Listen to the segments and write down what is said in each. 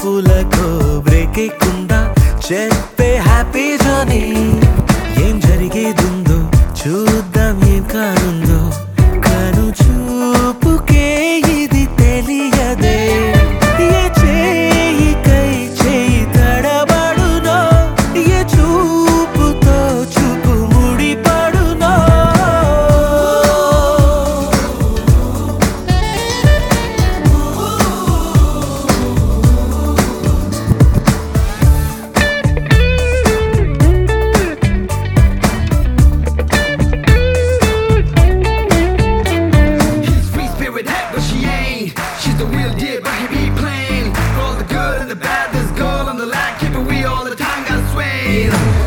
తలపులకు break ఇక్కుండా చెప్పే happy journey ఏం జరిగేదుందో చూద్దాం ఏం కానుందో కను చూపుకే ఇది తెలియదే ఏ చేయికై చేయి తడబడునో ఏ చూపుతో చూపు ముడిపడునో He's free spirit, heck, but she ain't. She's the real deal, but he be plain. For all the good and the bad, this girl on the line, keep it real all the time, gotta sway.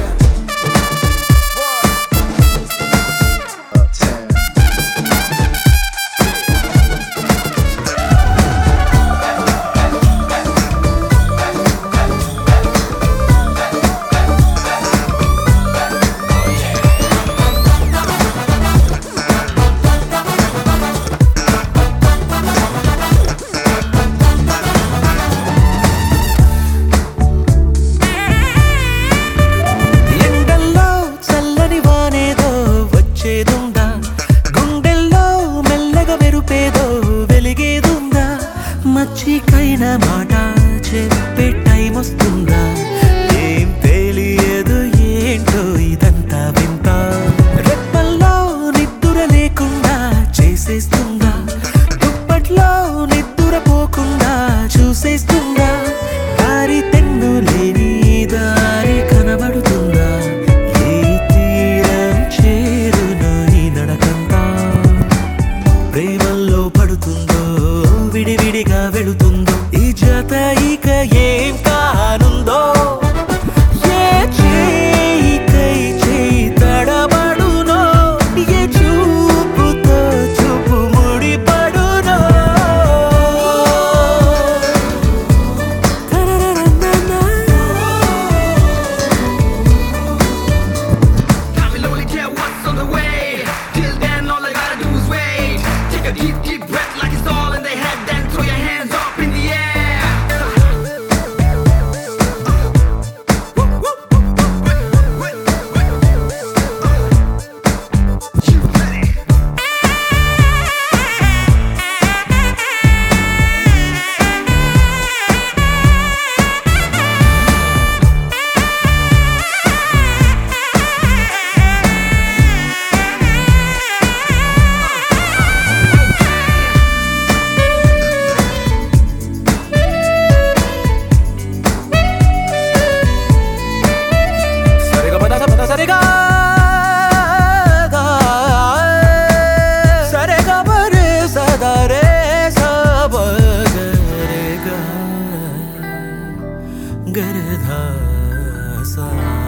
ఎండల్లో చల్లని వానేదో వచ్చేదుందా గుండెల్లో మెల్లగా మెరుపేదో వెలిగేదుందా మచ్చికైన మాట చెప్పే time వస్తుందా ఏం తెలియదు ఏంటో ఇదంతా వింత రెప్పల్లో నిద్దుర లేకుండా చేసేస్తుందా దుప్పట్లో నిద్దుర పోకుండా చూసేస్తుందా దారి తెన్ను లేని దారి కనబడుతుందా ఏ తీరం చేరును ఈ నడకంతా ప్రేమల్లో పడుతుందో విడివిడిగా వెళుతుందో ఈ జత ఇక ఏం కానుందో ఏ చేయికై చేయి తడబడునో ఏ చూపుతో చూపు ముడిపడునో Got me lonely, care what's on the way. Till then, all I gotta do is wait. Take a deep, deep breath like it's all in their head, then throw your hands up in the air. You ready? సరిగా పద పద సరిగా సరిగా మరే సదరే సబగరేగా గరధా సా